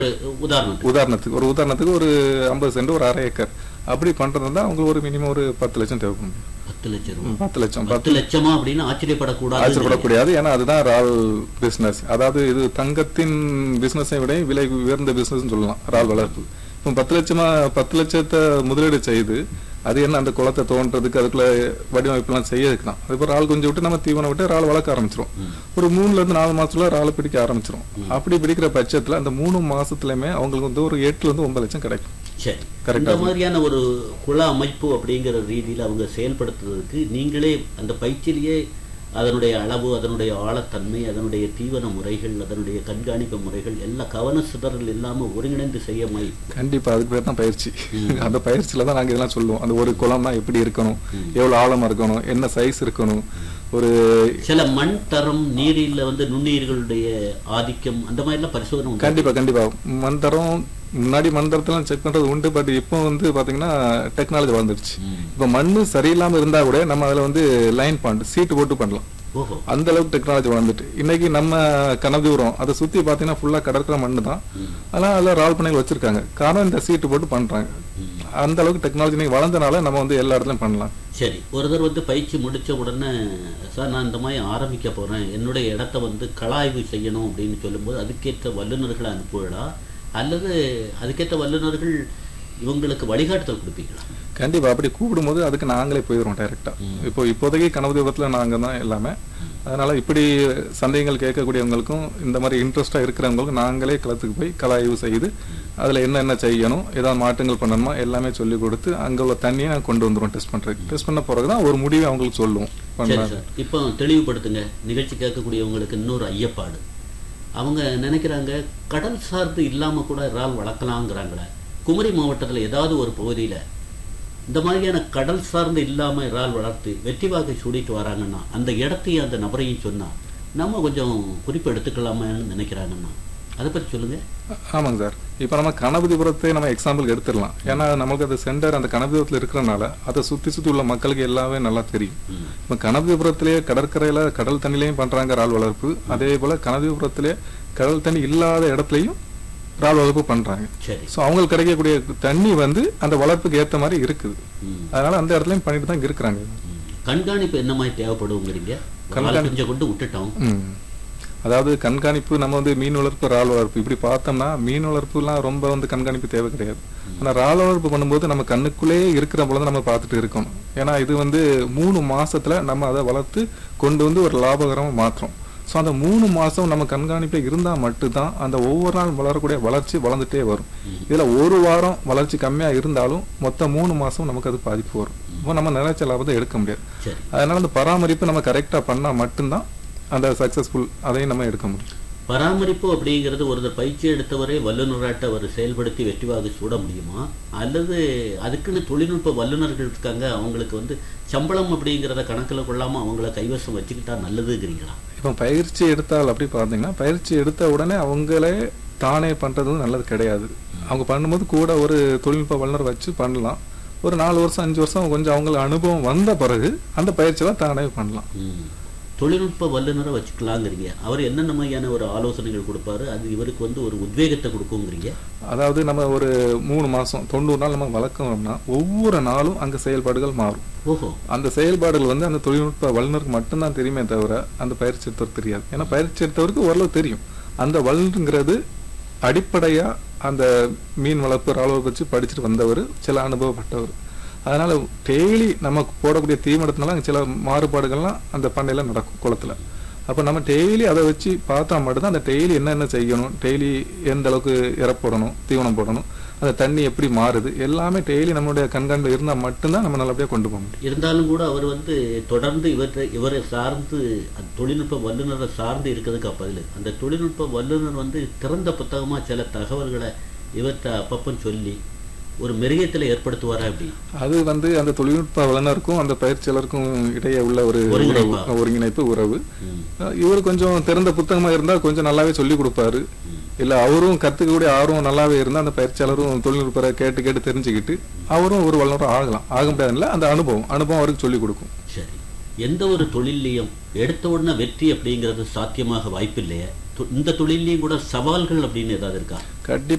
உதாரணத்துக்கு உதாரணத்துக்கு ஒரு உதாரணத்துக்கு ஒரு ஐம்பது சென்ட் ஒரு அரை ஏக்கர் அப்படி பண்றது தான் அவங்களுக்கு ஒரு மினிமம் ஒரு பத்து லட்சம் தேவைப்படும் பத்து லட்சம் ரூபாய் பத்து லட்சம் பத்து லட்சமா அப்படின்னு ஆச்சரியப்படக்கூடாது ஆச்சரியப்படக்கூடாது ஏன்னா அதுதான் ரால் பிசினஸ் அதாவது இது தங்கத்தின் பிசினஸை விட விலை உயர்ந்த பிசினஸ் சொல்லலாம் ரால் வளர்ப்பு இப்போ பத்து லட்சமா பத்து லட்சத்தை முதலீடு செய்து அது என்ன அந்த குளத்தை தோன்றதுக்கு அதுக்குள்ள வடிவமைப்புலாம் செய்யறதுக்கு தான் அது ரால் கொஞ்சம் விட்டு நம்ம தீவனம் விட்டு ரால் வளர்க்க ஆரம்பிச்சிரும் ஒரு மூணுல இருந்து நாலு மாசத்துல ராலை பிடிக்க ஆரம்பிச்சிரும் அப்படி பிடிக்கிற பட்சத்துல அந்த மூணு மாசத்துலயுமே அவங்களுக்கு வந்து ஒரு எட்டுல இருந்து ஒன்பது லட்சம் கிடைக்கும் சரி Correct இந்த ஆ மாதிரியான ஒரு குள அமைப்பு அப்படிங்கிற ரீதியில அவங்க செயல்படுத்துறதுக்கு நீங்களே அந்த பயிற்சியிலேயே அதனுடைய அளவு அதனுடைய ஆழத்தன்மை அதனுடைய தீவன முறைகள் அதனுடைய கண்காணிப்பு முறைகள் எல்லாம் கவன சிதறல் இல்லாம ஒருங்கிணைந்து செய்ய மை கண்டிப்பா அதுக்கு பேர் தான் பயிற்சி அந்த பயிற்சியில தான் நாங்க இதெல்லாம் சொல்லுவோம் அந்த ஒரு குளம்னா எப்படி இருக்கணும் எவ்வளவு ஆழமா இருக்கணும் என்ன சைஸ் இருக்கணும் ஒரு சில மண் தரம் நீரில் வந்து நுண்ணுயிர்களுடைய ஆதிக்கம் அந்த மாதிரி எல்லாம் பரிசோதனை உண்டு கண்டிப்பா கண்டிப்பா மந்தரம் முன்னாடி மந்தரத்தெல்லாம் செக் பண்றது உண்டு பட் இப்போ வந்து பாத்தீங்கன்னா டெக்னாலஜி வளர்ந்துருச்சு ம். இப்ப மண்ணு சரியில்லாம இருந்தா கூட நம்ம அதுல வந்து லைன் பாண்ட் சீட்டு போட்டு பண்ணலாம் ஓஹோ அந்த அளவுக்கு டெக்னாலஜி வளர்ந்துட்டு இன்னைக்கு நம்ம கனதூரம் அதை சுத்தி பாத்தீங்கன்னா ஃபுல்லா கடற்கரை மண்ணு தான் அதெல்லாம் அதில் ரால் பண்ணைகள் வச்சிருக்காங்க காரணம் இந்த சீட்டு போட்டு பண்றாங்க அந்த அளவுக்கு டெக்னாலஜி இன்னைக்கு வளர்ந்தனால நம்ம வந்து எல்லா இடத்துலயும் பண்ணலாம் சரி ஒருத்தர் வந்து பயிற்சி முடிச்ச உடனே சார் நான் இந்த மாதிரி ஆரம்பிக்க போறேன் என்னுடைய இடத்த வந்து கலாய்வு செய்யணும் அப்படின்னு சொல்லும்போது அதுக்கேற்ற வல்லுநர்களை அனுப்புவீங்களா அல்லது அதுக்கேற்ற வல்லுநர்கள் இவங்களுக்கு வழிகாட்டுதல் கொடுப்பீங்களா கண்டிப்பா அப்படி கூப்பிடும்போது அதுக்கு நாங்களே போயிடுறோம் டைரக்டா இப்போ இப்போதைக்கு கனவு தீபத்துல நாங்க தான் எல்லாமே அதனால இப்படி சந்தேகங்கள் கேட்கக்கூடியவங்களுக்கும் இந்த மாதிரி இன்ட்ரெஸ்டா இருக்கிறவங்களுக்கும் நாங்களே களத்துக்கு போய் கலாய்வு செய்து அதுல என்னென்ன செய்யணும் ஏதாவது மாற்றங்கள் பண்ணணுமா எல்லாமே சொல்லி கொடுத்து அங்க உள்ள தண்ணியை நாங்க கொண்டு வந்துருவோம் டெஸ்ட் பண்றதுக்கு டெஸ்ட் பண்ண பிறகுதான் ஒரு முடிவை அவங்களுக்கு சொல்லுவோம் சரி பண்ணலாம் சார் இப்போ தெளிவுபடுத்துங்க நிகழ்ச்சி கேட்கக்கூடியவங்களுக்கு இன்னொரு ஐயப்பாடு அவங்க நினைக்கிறாங்க கடல் சார்ந்து இல்லாம கூட இறால் வளர்க்கலாங்கிறாங்களே குமரி மாவட்டத்துல ஏதாவது ஒரு பகுதியில இந்த மாதிரியான கடல் சார்ந்து இல்லாம இறால் வளர்த்து வெற்றி வாகை சூடிட்டு வராங்கன்னா அந்த இடத்தையும் அந்த நபரையும் சொன்னா நம்ம கொஞ்சம் குறிப்பு எடுத்துக்கலாமான்னு நினைக்கிறாங்கன்னா அதை பத்தி சொல்லுங்க ஆமாங்க சார் இப்போ நம்ம கணபதிபுரத்தை நம்ம எக்ஸாம்பிள் எடுத்துடலாம் ஏன்னா நமக்கு அது சென்டர் அந்த கணபதிபுரத்தில் இருக்கிறனால அதை சுத்தி சுத்தி உள்ள மக்களுக்கு எல்லாமே நல்லா தெரியும் ம். இப்போ கணபதிபுரத்திலேயே கடற்கரையில கடல் தண்ணிலையும் பண்றாங்க இறால் வளர்ப்பு அதே போல கணபதிபுரத்திலே கடல் தண்ணி இல்லாத இடத்துலையும் இறால் வளர்ப்பு பண்றாங்க சரி ஸோ அவங்களுக்கு கிடைக்கக்கூடிய தண்ணி வந்து அந்த வளர்ப்புக்கு ஏத்த மாதிரி இருக்குது ம். அதனால அந்த இடத்துலயும் பண்ணிட்டு தான் இருக்கிறாங்க ம். கண்காணிப்பு என்ன மாதிரி தேவைப்படுங்கிறீங்க கண்காணி- கொஞ்சம் கொண்டு விட்டுட்டோம் ம். அதாவது கண்காணிப்பு நம்ம வந்து மீன் வளர்ப்பு இறால் வளர்ப்பு இப்படி பார்த்தோம்னா மீன் வளர்ப்புலாம் ரொம்ப வந்து கண்காணிப்பு தேவை கிடையாது ஆனா இறால் வளர்ப்பு பண்ணும்போது நம்ம கண்ணுக்குள்ளேயே இருக்கிற போல நம்ம பார்த்துட்டு இருக்கணும் ஏன்னா இது வந்து மூணு மாசத்துல நம்ம அதை வளர்த்து கொண்டு வந்து ஒரு லாபகரமா மாற்றுறோம் ஸோ அந்த மூணு மாசம் நம்ம கண்காணிப்பில் இருந்தா மட்டும்தான் அந்த ஒவ்வொரு நாள் வளரக்கூடிய வளர்ச்சி வளர்ந்துட்டே வரும் இதுல ஒரு வாரம் வளர்ச்சி கம்மியா இருந்தாலும் மொத்தம் மூணு மாசம் நமக்கு அது பாதிப்பு வரும் இப்போ நம்ம நினைச்ச லாபத்தை எடுக்க முடியாது சரி அதனால அந்த பராமரிப்பு நம்ம கரெக்டா பண்ணா மட்டும்தான் அந்த சக்சஸ்ஃபுல் அதையும் நம்ம எடுக்க முடியும் பராமரிப்பு அப்படிங்கிறது ஒருத்தர் பயிற்சி எடுத்தவரே வல்லுநராட்ட அவர் செயல்படுத்தி வெற்றிவாக சூட முடியுமா அல்லது அதுக்குன்னு தொழில்நுட்ப வல்லுநர்கள் இருக்காங்க அவங்களுக்கு வந்து சம்பளம் அப்படிங்கிறத கணக்கில் கொள்ளாம அவங்கள கைவசம் வச்சுக்கிட்டா நல்லதுங்கிறீங்களா இப்போ பயிற்சி எடுத்தால் அப்படி பார்த்தீங்கன்னா பயிற்சி எடுத்த உடனே அவங்களே தானே பண்றது வந்து நல்லது கிடையாது அவங்க பண்ணும்போது கூட ஒரு தொழில்நுட்ப வல்லுநர் வச்சு பண்ணலாம் ஒரு நாலு வருஷம் அஞ்சு வருஷம் கொஞ்சம் அவங்களுக்கு அனுபவம் வந்த பிறகு அந்த பயிற்சியெல்லாம் தானே பண்ணலாம் ம். தொழில்நுட்ப வல்லுநரை வச்சுக்கலாங்கிறீங்க அவர் என்னென்ன மாதிரியான ஒரு ஆலோசனைகள் கொடுப்பாரு அது இவருக்கு வந்து ஒரு உத்வேகத்தை கொடுக்குங்கிறீங்க அதாவது நம்ம ஒரு மூணு மாசம் தொண்ணூறு நாள் நம்ம வளர்க்கணும்னா ஒவ்வொரு நாளும் அங்க செயல்பாடுகள் மாறும் ஓஹோ அந்த செயல்பாடுகள் வந்து அந்த தொழில்நுட்ப வல்லுநருக்கு மட்டும்தான் தெரியுமே தவிர அந்த பயிற்சி எடுத்தவர் தெரியாது ஏன்னா பயிற்சி எடுத்தவருக்கு ஓரளவு தெரியும் அந்த வல்லுங்கிறது அடிப்படையா அந்த மீன் வளர்ப்பு ராளவை வச்சு படிச்சுட்டு வந்தவர் சில அனுபவப்பட்டவர் அதனால டெய்லி நம்ம போடக்கூடிய தீவனத்தினால அங்க சில மாறுபாடுகள்லாம் அந்த பண்ணையில நடக்கும் குளத்துல அப்ப நம்ம டெய்லி அதை வச்சு பார்த்தா மட்டும்தான் அந்த டெய்லி என்னென்ன செய்யணும் டெய்லி எந்த அளவுக்கு இற போடணும் தீவனம் போடணும் அந்த தண்ணி எப்படி மாறுது எல்லாமே டெய்லி நம்மளுடைய கண்காணிப்பில் இருந்தா மட்டும்தான் நம்ம நல்லபடியா கொண்டு போக முடியும் இருந்தாலும் கூட அவர் வந்து தொடர்ந்து இவற்றை இவரை சார்ந்து அந்த தொழில்நுட்ப வல்லுநரை சார்ந்து இருக்கிறதுக்கு பதில் அந்த தொழில்நுட்ப வல்லுநர் வந்து திறந்த புத்தகமா சில தகவல்களை இவர்கிட்ட அப்பப்போ சொல்லி ஒரு மெருகத்தில் ஏற்படுத்துவாரா அப்படி அது வந்து அந்த தொழில்நுட்ப வல்லுநருக்கும் அந்த பயிற்சியாளருக்கும் இடையே உள்ள ஒரு உறவு ஒருங்கிணைப்பா. ஒருங்கிணைப்பு உறவு ம். அஹ் இவர் கொஞ்சம் திறந்த புத்தகமா இருந்தா கொஞ்சம் நல்லாவே சொல்லி கொடுப்பாரு இல்ல அவரும் கத்துக்கக்கூடிய ஆர்வம் நல்லாவே இருந்தா அந்த பயிற்சியாளரும் தொழில்நுட்பரை கேட்டு கேட்டு தெரிஞ்சுக்கிட்டு அவரும் ஒரு வல்லுநரும் ஆகலாம் ஆக முடியாதுல்ல அந்த அனுபவம் அனுபவம் அவருக்கு சொல்லி கொடுக்கும் சரி எந்த ஒரு தொழிலையும் எடுத்த உடனே வெற்றி அப்படிங்கிறது சாத்தியமாக வாய்ப்பில்லையே தொ- இந்த தொழிலையும் கூட சவால்கள் அப்படின்னு ஏதாவது இருக்கா கண்டிப்பா